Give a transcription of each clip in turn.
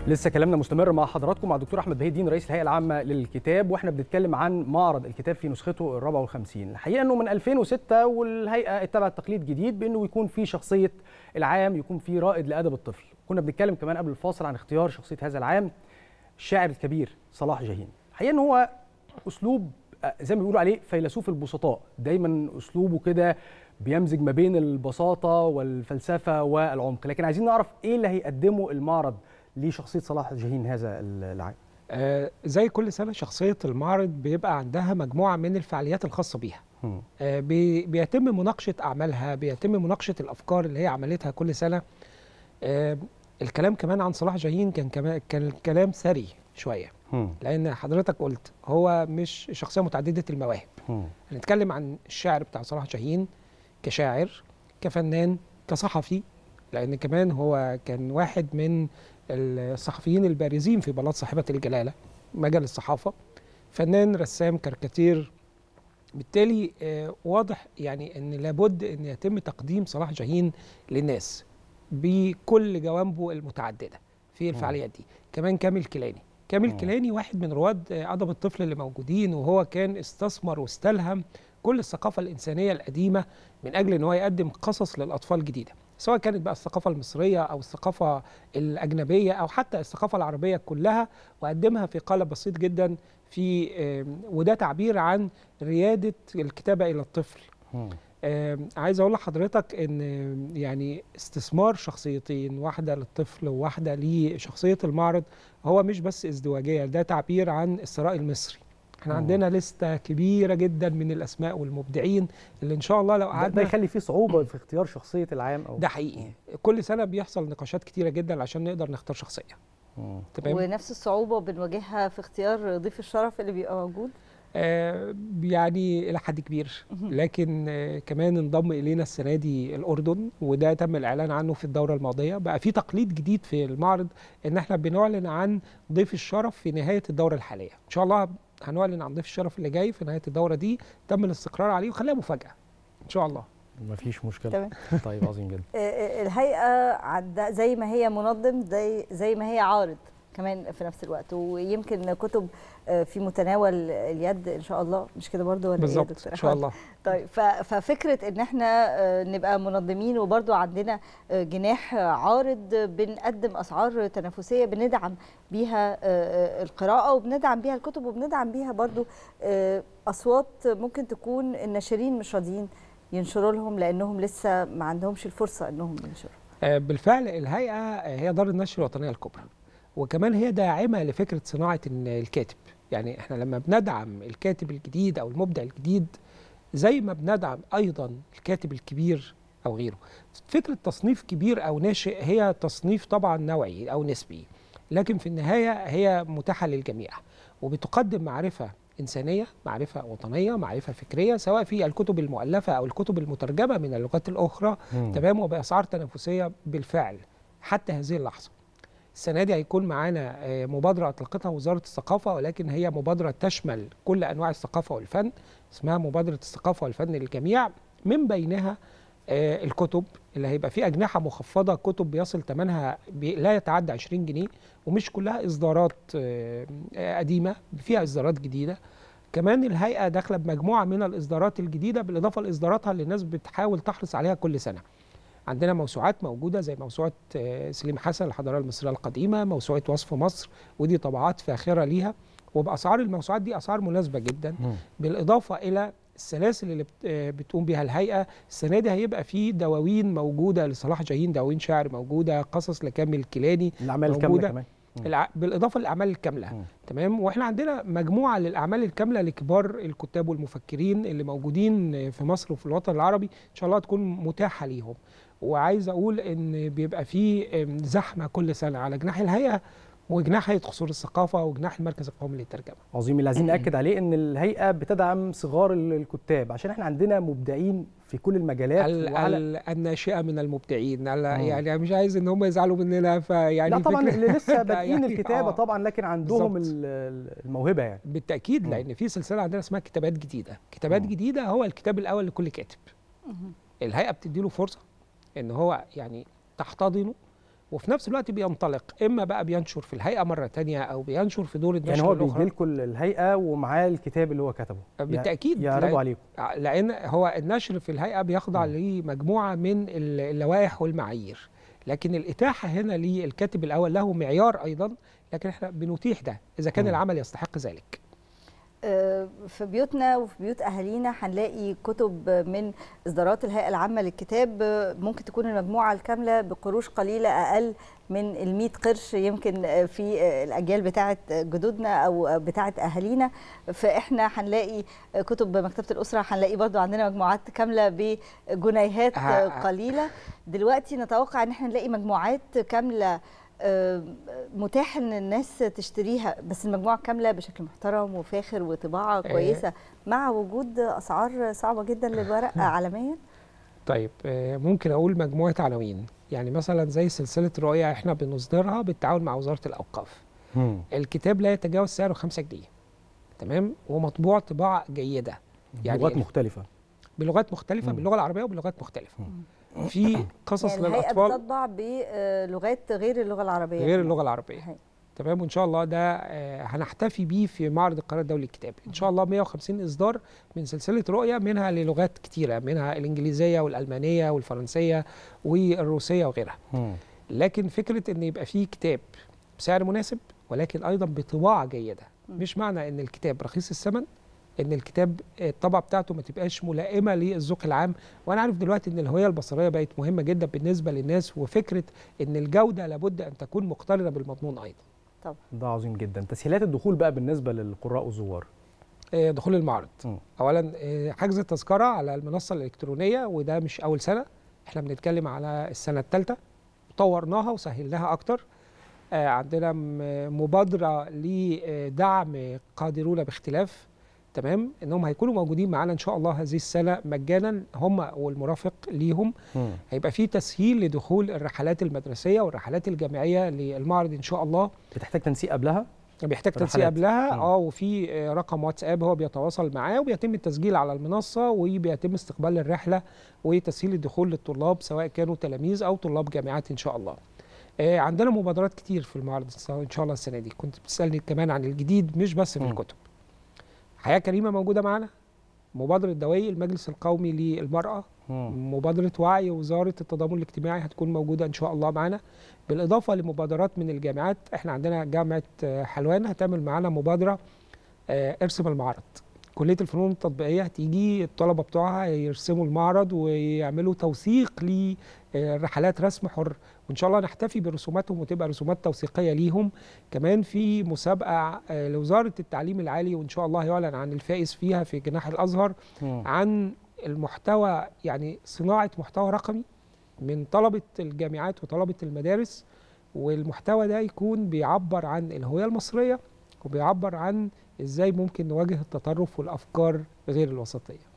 لسه كلامنا مستمر مع حضراتكم مع دكتور احمد بهي الدين رئيس الهيئه العامه للكتاب واحنا بنتكلم عن معرض الكتاب في نسخته الرابعه والخمسين الحقيقه انه من 2006 والهيئه اتبعت تقليد جديد بانه يكون في شخصيه العام يكون في رائد لادب الطفل كنا بنتكلم كمان قبل الفاصل عن اختيار شخصيه هذا العام الشاعر الكبير صلاح جاهين الحقيقه ان هو اسلوب زي ما بيقولوا عليه فيلسوف البسطاء دايما اسلوبه كده بيمزج ما بين البساطه والفلسفه والعمق لكن عايزين نعرف ايه اللي هيقدمه المعرض لشخصيه صلاح جاهين هذا العام آه زي كل سنه شخصيه المعرض بيبقى عندها مجموعه من الفعاليات الخاصه بيها آه بي بيتم مناقشه اعمالها بيتم مناقشه الافكار اللي هي عملتها كل سنه آه الكلام كمان عن صلاح جاهين كان كمان كان الكلام ثري شويه لان حضرتك قلت هو مش شخصيه متعدده المواهب هنتكلم عن الشعر بتاع صلاح جاهين كشاعر كفنان كصحفي لان كمان هو كان واحد من الصحفيين البارزين في بلاط صاحبه الجلاله مجال الصحافه فنان رسام كاريكاتير بالتالي واضح يعني ان لابد ان يتم تقديم صلاح جاهين للناس بكل جوانبه المتعدده في الفعاليات دي كمان كامل كيلاني كامل كيلاني واحد من رواد ادب الطفل اللي موجودين وهو كان استثمر واستلهم كل الثقافه الانسانيه القديمه من اجل ان هو يقدم قصص للاطفال جديده سواء كانت بقى الثقافه المصريه او الثقافه الاجنبيه او حتى الثقافه العربيه كلها وقدمها في قالب بسيط جدا في وده تعبير عن رياده الكتابه الى الطفل عايز اقول لحضرتك ان يعني استثمار شخصيتين واحده للطفل وواحده لشخصيه المعرض هو مش بس ازدواجيه ده تعبير عن الثراء المصري احنا مم. عندنا لستة كبيرة جدا من الأسماء والمبدعين اللي إن شاء الله لو ده, ده قعدنا يخلي فيه صعوبه في اختيار شخصيه العام او ده حقيقي كل سنة بيحصل نقاشات كتيرة جدا عشان نقدر نختار شخصية مم. تمام ونفس الصعوبة بنواجهها في اختيار ضيف الشرف اللي بيبقى موجود آه يعني إلى حد كبير لكن آه كمان انضم إلينا السنة دي الأردن وده تم الإعلان عنه في الدورة الماضية بقى في تقليد جديد في المعرض إن احنا بنعلن عن ضيف الشرف في نهاية الدورة الحالية إن شاء الله هنعلن عن ضيف الشرف اللي جاي في نهاية الدورة دي تم الاستقرار عليه وخليها مفاجأة إن شاء الله مفيش مشكله تمام طيب عظيم جدا آه، آه، الهيئة عندها زي ما هي منظم زي زي ما هي عارض كمان في نفس الوقت ويمكن كتب آه، في متناول اليد ان شاء الله مش كده برضو ولا ايه يا بالظبط دكتور إن شاء أحمد؟ الله طيب ف- ففكره ان احنا آه، نبقى منظمين وبرضو عندنا آه، جناح آه، عارض آه، بنقدم اسعار تنافسيه بندعم بيها آه، آه، القراءه وبندعم بيها الكتب وبندعم بيها برضو آه، اصوات ممكن تكون الناشرين مش راضيين ينشروا لهم لانهم لسه ما عندهمش الفرصه انهم ينشروا آه، بالفعل الهيئة آه، هي دار النشر الوطنية الكبرى وكمان هي داعمة لفكرة صناعة إن الكاتب يعني احنا لما بندعم الكاتب الجديد أو المبدع الجديد زي ما بندعم أيضا الكاتب الكبير أو غيره فكرة تصنيف كبير أو ناشئ هي تصنيف طبعا نوعي أو نسبي لكن في النهاية هي متاحة للجميع وبتقدم معرفة إنسانية معرفة وطنية معرفة فكرية سواء في الكتب المؤلفة أو الكتب المترجمة من اللغات الأخرى مم. تمام وباسعار تنافسيه بالفعل حتى هذه اللحظه السنه دي هيكون معانا آه، مبادره اطلقتها وزاره الثقافه ولكن هي مبادره تشمل كل انواع الثقافه والفن اسمها مبادره الثقافه والفن للجميع من بينها آه، الكتب اللي هيبقى فيه اجنحه مخفضه كتب بيصل ثمنها بي- لا يتعدى 20 جنيه ومش كلها اصدارات آه، آه، قديمه فيها اصدارات جديده كمان الهيئه داخله بمجموعه من الاصدارات الجديده بالاضافه لاصداراتها اللي الناس بتحاول تحرص عليها كل سنه عندنا موسوعات موجوده زي موسوعه آه، سليم حسن الحضاره المصريه القديمه موسوعه وصف مصر ودي طبعات فاخره ليها وباسعار الموسوعات دي اسعار مناسبه جدا مم. بالاضافه الى السلاسل اللي بت- آه، بتقوم بها الهيئه السنه دي هيبقى في دواوين موجوده لصلاح جاهين دواوين شعر موجوده قصص لكامل كيلاني الاعمال الكامله موجودة. كمان مم. الع... بالاضافه للاعمال الكامله مم. تمام واحنا عندنا مجموعه للاعمال الكامله لكبار الكتاب والمفكرين اللي موجودين في مصر وفي الوطن العربي ان شاء الله تكون متاحه ليهم وعايز اقول ان بيبقى في أم، زحمه كل سنه على جناح الهيئه وجناح هيئه قصور الثقافه وجناح المركز القومي للترجمه عظيم اللي عايزين ناكد عليه ان الهيئه بتدعم صغار ال- الكتاب عشان احنا عندنا مبدعين في كل المجالات ال- وعلى ال- الناشئه من المبدعين ال- مم. يعني مش عايز ان هم يزعلوا مننا فيعني لا طبعا فكرة- اللي لسه لا بادئين يعني الكتابه آه. طبعا لكن عندهم بالظبط. ال- ال- الموهبه يعني بالتاكيد مم. لان في سلسله عندنا اسمها كتابات جديده كتابات مم. جديده هو الكتاب الاول لكل كاتب الهيئه بتدي له فرصه ان هو يعني تحتضنه وفي نفس الوقت بينطلق اما بقى بينشر في الهيئه مره تانية او بينشر في دور النشر يعني هو الأخرى. بيدي لكم الهيئه ومعاه الكتاب اللي هو كتبه بالتاكيد يعرضوا لأن- عليكم لان هو النشر في الهيئه بيخضع مم. لمجموعه من ال- اللوائح والمعايير لكن الاتاحه هنا للكاتب الاول له معيار ايضا لكن احنا بنتيح ده اذا كان مم. العمل يستحق ذلك آه، في بيوتنا وفي بيوت اهالينا هنلاقي كتب من اصدارات الهيئه العامه للكتاب آه، ممكن تكون المجموعه الكامله بقروش قليله اقل من ال 100 قرش يمكن آه، في آه، الاجيال بتاعه جدودنا او آه، بتاعه اهالينا فاحنا هنلاقي آه، كتب مكتبه الاسره هنلاقي برضو عندنا مجموعات كامله بجنيهات آه، ه- قليله دلوقتي نتوقع ان احنا نلاقي مجموعات كامله آه، متاح ان الناس تشتريها بس المجموعه كامله بشكل محترم وفاخر وطباعه كويسه مع وجود اسعار صعبه جدا للورق عالميا طيب آه، ممكن اقول مجموعه عناوين يعني مثلا زي سلسله رؤيا احنا بنصدرها بالتعاون مع وزاره الاوقاف مم. الكتاب لا يتجاوز سعره 5 جنيه تمام ومطبوع طباعه جيده يعني لغات مختلفه بلغات مختلفه مم. باللغه العربيه وبلغات مختلفه في قصص يعني الهيئه للاطفال بتطبع بلغات غير اللغه العربيه غير اللغه العربيه هي. تمام وان شاء الله ده آه، هنحتفي بيه في معرض القاهره الدولي للكتاب ان شاء الله 150 اصدار من سلسله رؤيا منها للغات كتيره منها الانجليزيه والالمانيه والفرنسيه والروسيه وغيرها مم. لكن فكره ان يبقى فيه كتاب بسعر مناسب ولكن ايضا بطباعه جيده مم. مش معنى ان الكتاب رخيص الثمن ان الكتاب الطبعه بتاعته ما تبقاش ملائمه للذوق العام وانا عارف دلوقتي ان الهويه البصريه بقت مهمه جدا بالنسبه للناس وفكره ان الجوده لابد ان تكون مقترنه بالمضمون ايضا ده عظيم جدا تسهيلات الدخول بقى بالنسبه للقراء والزوار آه، دخول المعرض مم. اولا آه، حجز التذكره على المنصه الالكترونيه وده مش اول سنه احنا بنتكلم على السنه الثالثه طورناها وسهلناها اكتر آه، عندنا م- مبادره لدعم قادرون باختلاف تمام انهم هيكونوا موجودين معانا ان شاء الله هذه السنه مجانا هم والمرافق ليهم مم. هيبقى في تسهيل لدخول الرحلات المدرسيه والرحلات الجامعيه للمعرض ان شاء الله بتحتاج تنسيق قبلها بيحتاج تنسيق رحلات. قبلها مم. اه وفي آه، رقم واتساب هو بيتواصل معاه وبيتم التسجيل على المنصه وبيتم استقبال الرحله وتسهيل الدخول للطلاب سواء كانوا تلاميذ او طلاب جامعات ان شاء الله. آه، عندنا مبادرات كتير في المعرض ان شاء الله السنه دي كنت بتسالني كمان عن الجديد مش بس في مم. الكتب. حياه كريمه موجوده معانا مبادره دوائي المجلس القومي للمراه مم. مبادرة وعي وزارة التضامن الاجتماعي هتكون موجودة إن شاء الله معانا بالإضافة لمبادرات من الجامعات إحنا عندنا جامعة آه، حلوان هتعمل معانا مبادرة آه، ارسم المعرض كلية الفنون التطبيقية هتيجي الطلبة بتوعها يرسموا المعرض ويعملوا توثيق لرحلات رسم حر وإن شاء الله نحتفي برسوماتهم وتبقى رسومات توثيقية ليهم كمان في مسابقة آه، لوزارة التعليم العالي وإن شاء الله يعلن عن الفائز فيها في جناح الأزهر مم. عن المحتوى يعني صناعة محتوى رقمي من طلبة الجامعات وطلبة المدارس والمحتوى ده يكون بيعبر عن الهوية المصرية وبيعبر عن ازاي ممكن نواجه التطرف والافكار غير الوسطيه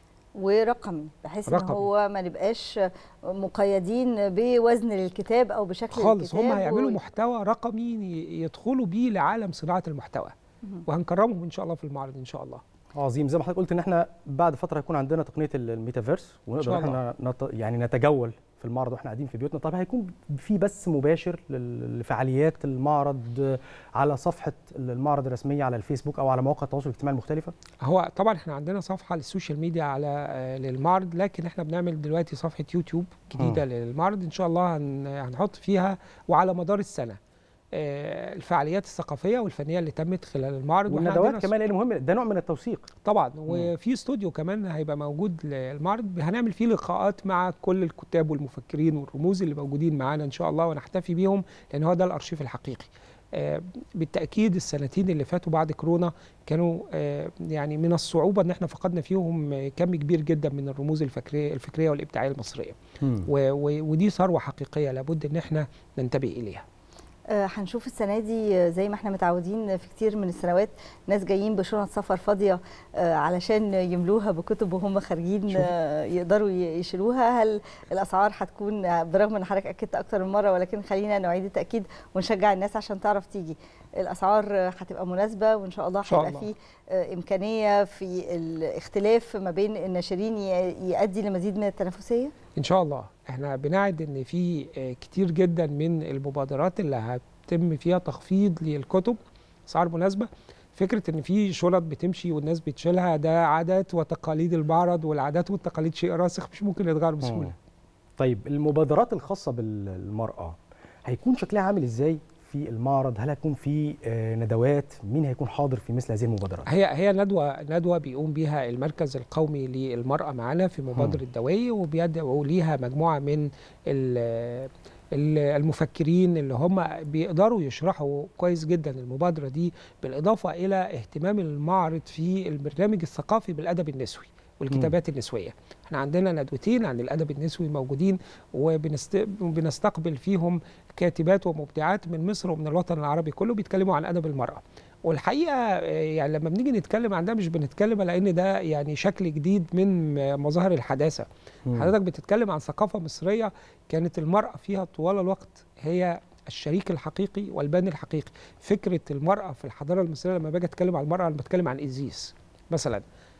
ورقمي بحيث ان رقمي. هو ما نبقاش مقيدين بوزن الكتاب او بشكل خالص هم الكتاب هيعملوا و- محتوى رقمي ي- يدخلوا بيه لعالم صناعه المحتوى مهم. وهنكرمهم ان شاء الله في المعرض ان شاء الله عظيم زي ما حضرتك قلت ان احنا بعد فتره هيكون عندنا تقنيه الميتافيرس ونقدر شاء احنا نت... يعني نتجول في المعرض واحنا قاعدين في بيوتنا طب هيكون في بث مباشر لل- لفعاليات المعرض على صفحه المعرض الرسميه على الفيسبوك او على مواقع التواصل الاجتماعي المختلفه هو طبعا احنا عندنا صفحه للسوشيال ميديا على آه، للمعرض لكن احنا بنعمل دلوقتي صفحه يوتيوب جديده للمعرض ان شاء الله هن- هنحط فيها وعلى مدار السنه آه، الفعاليات الثقافيه والفنيه اللي تمت خلال المعرض وإحنا والندوات عندنا كمان لان مهم ده نوع من التوثيق طبعا وفي استوديو كمان هيبقى موجود للمعرض هنعمل فيه لقاءات مع كل الكتاب والمفكرين والرموز اللي موجودين معانا ان شاء الله ونحتفي بيهم لان هو ده الارشيف الحقيقي آه، بالتاكيد السنتين اللي فاتوا بعد كورونا كانوا آه، يعني من الصعوبه ان احنا فقدنا فيهم آه، كم كبير جدا من الرموز الفكريه الفكريه والابداعيه المصريه و- و- ودي ثروه حقيقيه لابد ان احنا ننتبه اليها آه، هنشوف السنه دي آه، زي ما احنا متعودين في كتير من السنوات ناس جايين بشنط سفر فاضيه آه، علشان يملوها بكتب وهم خارجين شوف. آه، يقدروا ي- يشيلوها هل الاسعار هتكون آه، برغم ان حضرتك اكدت اكتر من مره ولكن خلينا نعيد التاكيد ونشجع الناس عشان تعرف تيجي الاسعار آه، هتبقى مناسبه وان شاء الله شاء هيبقى الله. في آه، امكانيه في الاختلاف ما بين الناشرين ي- يؤدي لمزيد من التنافسيه ان شاء الله احنا بنعد ان في كتير جدا من المبادرات اللي هتتم فيها تخفيض للكتب اسعار مناسبه فكره ان في شنط بتمشي والناس بتشيلها ده عادات وتقاليد المعرض والعادات والتقاليد شيء راسخ مش ممكن يتغير بسهوله طيب المبادرات الخاصه بالمراه هيكون شكلها عامل ازاي في المعرض هل هيكون في ندوات مين هيكون حاضر في مثل هذه المبادرات هي هي ندوه ندوه بيقوم بيها المركز القومي للمراه معانا في مبادره دوي وبيدعو ليها مجموعه من المفكرين اللي هم بيقدروا يشرحوا كويس جدا المبادره دي بالاضافه الى اهتمام المعرض في البرنامج الثقافي بالادب النسوي والكتابات النسويه احنا عندنا ندوتين عن الادب النسوي موجودين وبنستقبل فيهم كاتبات ومبدعات من مصر ومن الوطن العربي كله بيتكلموا عن ادب المراه والحقيقه يعني لما بنيجي نتكلم عن ده مش بنتكلم لان ده يعني شكل جديد من مظاهر الحداثه حضرتك بتتكلم عن ثقافه مصريه كانت المراه فيها طوال الوقت هي الشريك الحقيقي والباني الحقيقي فكره المراه في الحضاره المصريه لما باجي اتكلم عن المراه انا بتكلم عن ازيس مثلا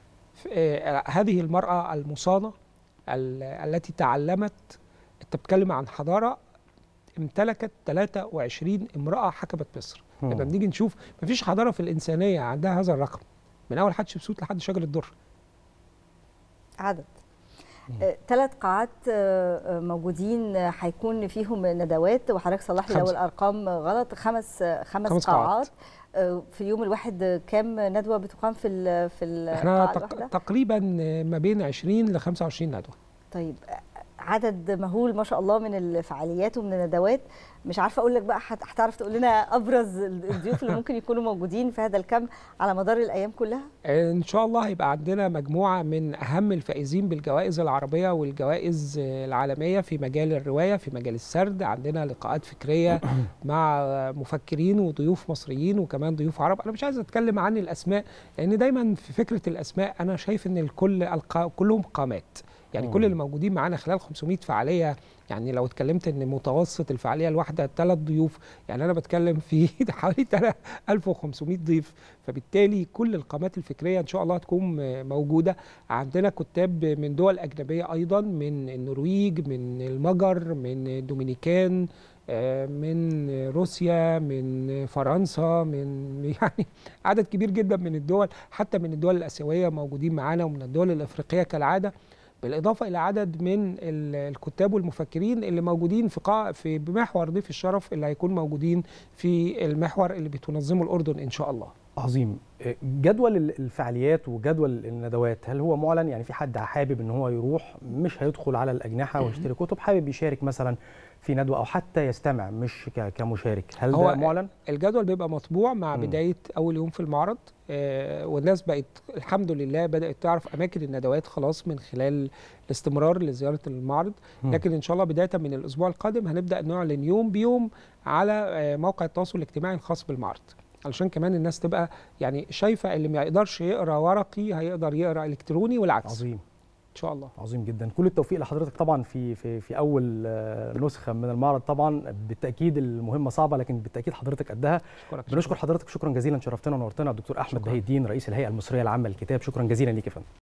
هذه المراه المصانه التي تعلمت انت بتتكلم عن حضاره امتلكت 23 امراه حكمت مصر لما بنيجي نشوف مفيش حضاره في الانسانيه عندها هذا الرقم من اول حتشبسوت لحد شجر الدر عدد ثلاث قاعات موجودين هيكون فيهم ندوات وحضرتك صلح لي لو الارقام غلط خمس خمس, خمس قاعات, قاعات في اليوم الواحد كام ندوه بتقام في ال في احنا تق تقريبا ما بين 20 ل 25 ندوه طيب عدد مهول ما شاء الله من الفعاليات ومن الندوات مش عارفه اقول لك بقى هتعرف تقول لنا ابرز الضيوف اللي ممكن يكونوا موجودين في هذا الكم على مدار الايام كلها ان شاء الله هيبقى عندنا مجموعه من اهم الفائزين بالجوائز العربيه والجوائز العالميه في مجال الروايه في مجال السرد عندنا لقاءات فكريه مع مفكرين وضيوف مصريين وكمان ضيوف عرب انا مش عايز اتكلم عن الاسماء لان دايما في فكره الاسماء انا شايف ان الكل كلهم قامات يعني كل اللي موجودين معانا خلال 500 فعاليه يعني لو اتكلمت ان متوسط الفعاليه الواحده ثلاث ضيوف يعني انا بتكلم في حوالي 1500 ضيف فبالتالي كل القامات الفكريه ان شاء الله هتكون موجوده عندنا كتاب من دول اجنبيه ايضا من النرويج من المجر من الدومينيكان من روسيا من فرنسا من يعني عدد كبير جدا من الدول حتى من الدول الاسيويه موجودين معانا ومن الدول الافريقيه كالعاده بالاضافه الى عدد من الكتاب والمفكرين اللي موجودين في قاع في بمحور ضيف الشرف اللي هيكون موجودين في المحور اللي بتنظمه الاردن ان شاء الله. عظيم جدول الفعاليات وجدول الندوات هل هو معلن يعني في حد حابب ان هو يروح مش هيدخل على الاجنحه ويشتري كتب حابب يشارك مثلا في ندوه او حتى يستمع مش كمشارك هل هو ده معلن الجدول بيبقى مطبوع مع م. بدايه اول يوم في المعرض آه والناس بقت الحمد لله بدات تعرف اماكن الندوات خلاص من خلال الاستمرار لزياره المعرض م. لكن ان شاء الله بدايه من الاسبوع القادم هنبدا نعلن يوم بيوم على آه موقع التواصل الاجتماعي الخاص بالمعرض علشان كمان الناس تبقى يعني شايفه اللي ما يقدرش يقرا ورقي هيقدر يقرا الكتروني والعكس عظيم ان شاء الله عظيم جدا كل التوفيق لحضرتك طبعا في في في اول نسخه من المعرض طبعا بالتاكيد المهمه صعبه لكن بالتاكيد حضرتك قدها بنشكر حضرتك شكرا جزيلا شرفتنا ونورتنا الدكتور احمد بهي الدين رئيس الهيئه المصريه العامه للكتاب شكرا جزيلا ليك يا فندم